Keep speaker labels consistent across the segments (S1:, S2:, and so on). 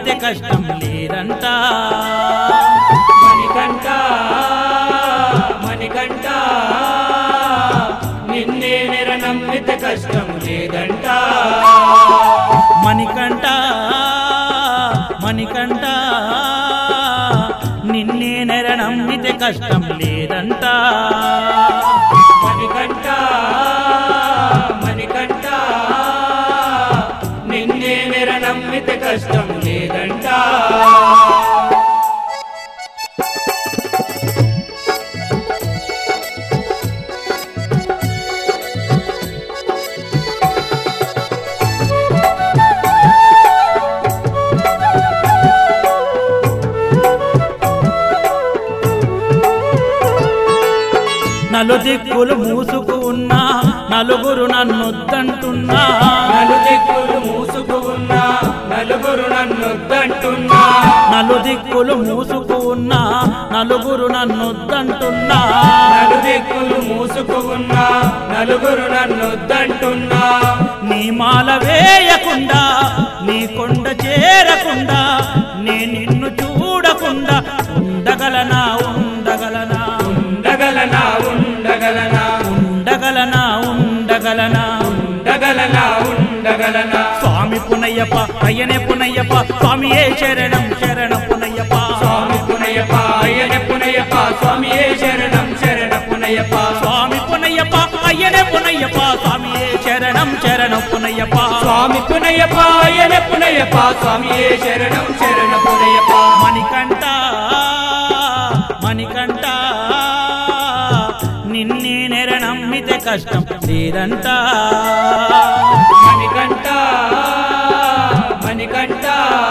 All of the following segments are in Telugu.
S1: నమ్మితే కష్టం లేదంట
S2: మణికంఠ మణికంఠ నిన్నే నెర నమ్మితే కష్టం లేదంట
S1: మణికంఠ మణికంఠ నిన్నే నెర నమ్మితే కష్టం లేదంట
S2: మణికంఠ మణికంఠ నిన్నే నెర నమ్మితే కష్టం లేదంట
S1: నలుదిక్కులు మూసుకు ఉన్నా నలుగురు నన్నొద్దంటున్నా
S2: నలుదిక్కులు మూసుకు ఉన్నా నలుగురు నన్నొద్దంటున్నా
S1: నలుదిక్కులు మూసుకు ఉన్నా నలుగురు నన్నొద్దంటున్నా
S2: నలుదిక్కులు మూసుకు ఉన్నా నలుగురు నన్నొద్దంటున్నా
S1: నీ మాల వేయకుండా నీ కొండ చేరకుండా నే నిన్ను చూడకుండా ఉండగలనా ఉండగలనా
S2: ఉండగలనా ఉండగలనా
S1: ఉండగలనా ఉండగలనా
S2: ఉండగలనా ఉండగలనా
S1: స్వామి పునయ్యప్ప అయ్యనే పునయ్యప్ప స్వామియే శరణం శరణ పునయ్యప్ప
S2: స్వామి పునయ్యప్ప అయ్యన పునయ్యప్ప స్వామియే శరణం శరణ పునయ్యప్ప
S1: స్వామి పునయ్యప్ప అయ్యనే పునయ్యప్ప స్వామియే శరణం శరణ పునయ్యప్ప
S2: స్వామి పునయ్యప్ప అయ్యన పునయ్యప్ప స్వామియే శరణం శరణ పునయ్యప్ప
S1: మణికంఠ మణికంఠ నిన్నే నెర నమ్మితే కష్టం లేదంట
S2: మణికంఠ మణికంఠ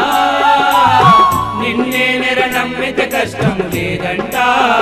S2: నిన్నే నెర నమ్మితే కష్టం లేదంట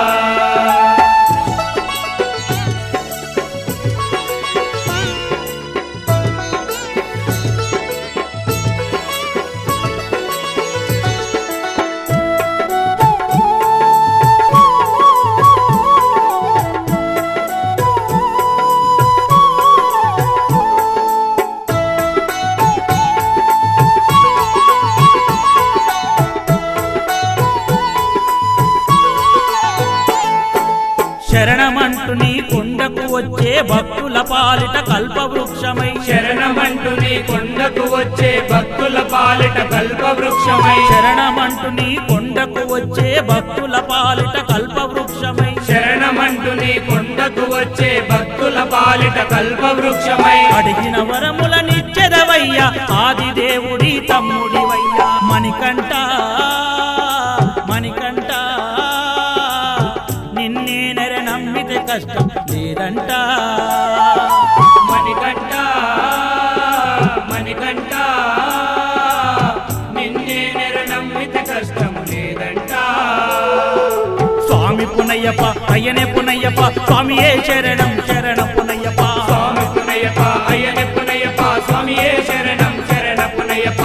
S1: శరణమంటూ నీ కొండకు వచ్చే భక్తుల పాలిట కల్పవృక్షమై
S2: శరణమంటూ నీ కొండకు వచ్చే భక్తుల పాలిట కల్పవృక్షమై
S1: శరణమంటూ నీ కొండకు వచ్చే భక్తుల పాలిట కల్పవృక్షమై
S2: శరణమంటూ నీ కొండకు వచ్చే భక్తుల పాలిట కల్పవృక్షమై
S1: అడిగిన వరముల నిచ్చెదవయ్యా ఆది దేవుడి తమ్ముడివయ్యా మణికంఠ మణికంఠ నిన్నే నెర నమ్మితే కష్టం లేదంట
S2: మణికంఠ మణికంఠ నిన్నే నెర నమ్మితే కష్టం లేదంట
S1: స్వామి పునయ్యప్ప అయ్యనే పునయ్యప్ప స్వామియే శరణం శరణ పునయ్యప్ప
S2: స్వామి పునయ్యప్ప అయ్యన పునయ్యప్ప స్వామియే శరణం శరణ పునయ్యప్ప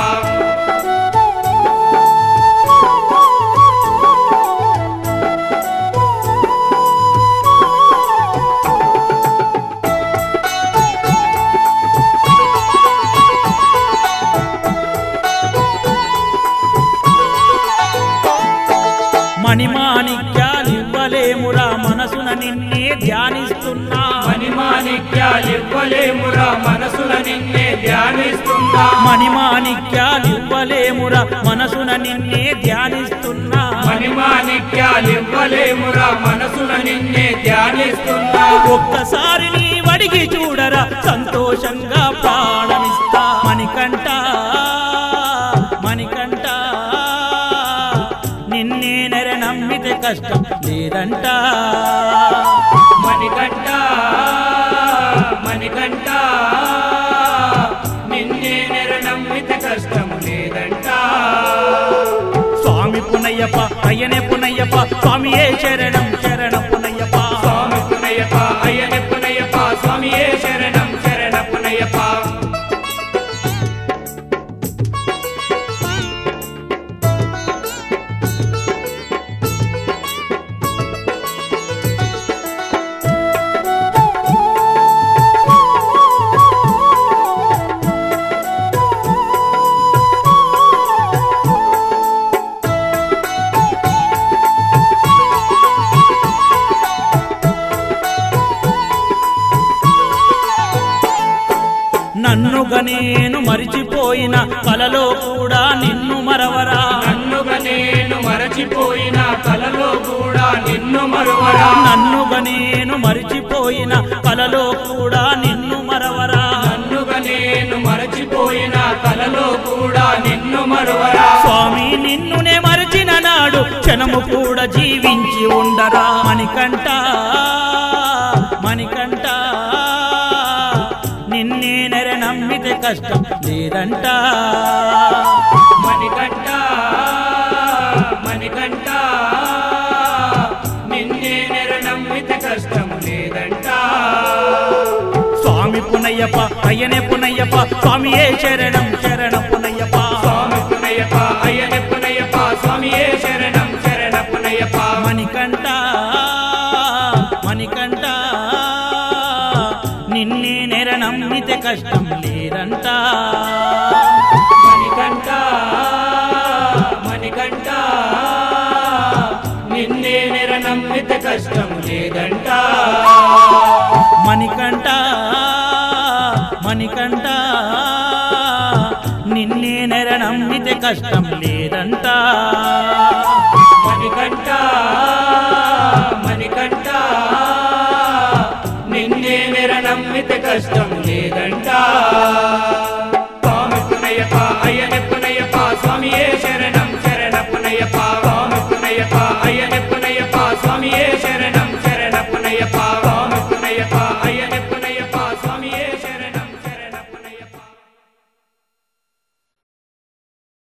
S1: మణిమాణిక్యాలివ్వలేమురా మనసున నిన్నే ధ్యానిస్తున్నా
S2: మణిమాణిక్యాలివ్వలేమురా మనసుల నిన్నే ధ్యానిస్తున్నా
S1: మణిమాణిక్యాలివ్వలేమురా మనసున నిన్నే ధ్యానిస్తున్నా
S2: మణిమాణిక్యాలివ్వలేమురా మనసుల నిన్నే ధ్యానిస్తున్నా
S1: ఒక్కసారి నీ వడిగి చూడరా సంతోషంగా ప్రాణమిస్తా మణికంఠ మణికంఠ నిన్నే నెర నమ్మితే కష్టం లేదంట
S2: మణికంఠ మణికంఠ నిన్నే నెర నమ్మితే కష్టం లేదంట
S1: స్వామి పునయ్యప్ప అయ్యనే పునయ్యప్ప స్వామియే శరణం శరణ పునయ్యప్ప
S2: స్వామి పునయ్యప్ప అయ్యన పునయ్యప్ప స్వామియే శరణం శరణ పునయ్యప్ప
S1: నన్నుగా నేను మరిచిపోయిన కలలో కూడా నిన్ను మరవరా
S2: నన్నుగా నేను మరచిపోయిన కలలో కూడా నిన్ను మరువరా
S1: నన్నుగా నేను మరిచిపోయిన కలలో కూడా నిన్ను మరవరా
S2: నన్నుగా నేను మరచిపోయిన కలలో కూడా నిన్ను మరువరా
S1: స్వామి నిన్నునే మరచిన నాడు క్షణము కూడా జీవించి ఉండరా మణికంట మణికంట నిన్నే నెర నమ్మితే కష్టం లేదంట
S2: మణికంఠ మణికంఠ నిన్నే నెర నమ్మితే కష్టం లేదంట
S1: స్వామి పునయ్యప్ప అయ్యనే పునయ్యప్ప స్వామియే శరణం శరణ పునయ్యప్ప
S2: స్వామి పునయ్యప్ప అయ్యన పునయ్యప్ప స్వామియే శరణం శరణ పునయ్యప్ప
S1: మణికంట మణికంట నిన్నే నెర నమ్మితే కష్టం లేదంట
S2: మణికంఠ మణికంఠ నిన్నే నెర నమ్మితే కష్టం లేదంట
S1: మణికంట మణికంట నిన్నే నెర నమ్మితే కష్టం లేదంట
S2: మణికంఠ మణికంఠ నిన్నే నెర నమ్మితే కష్టం లేదంట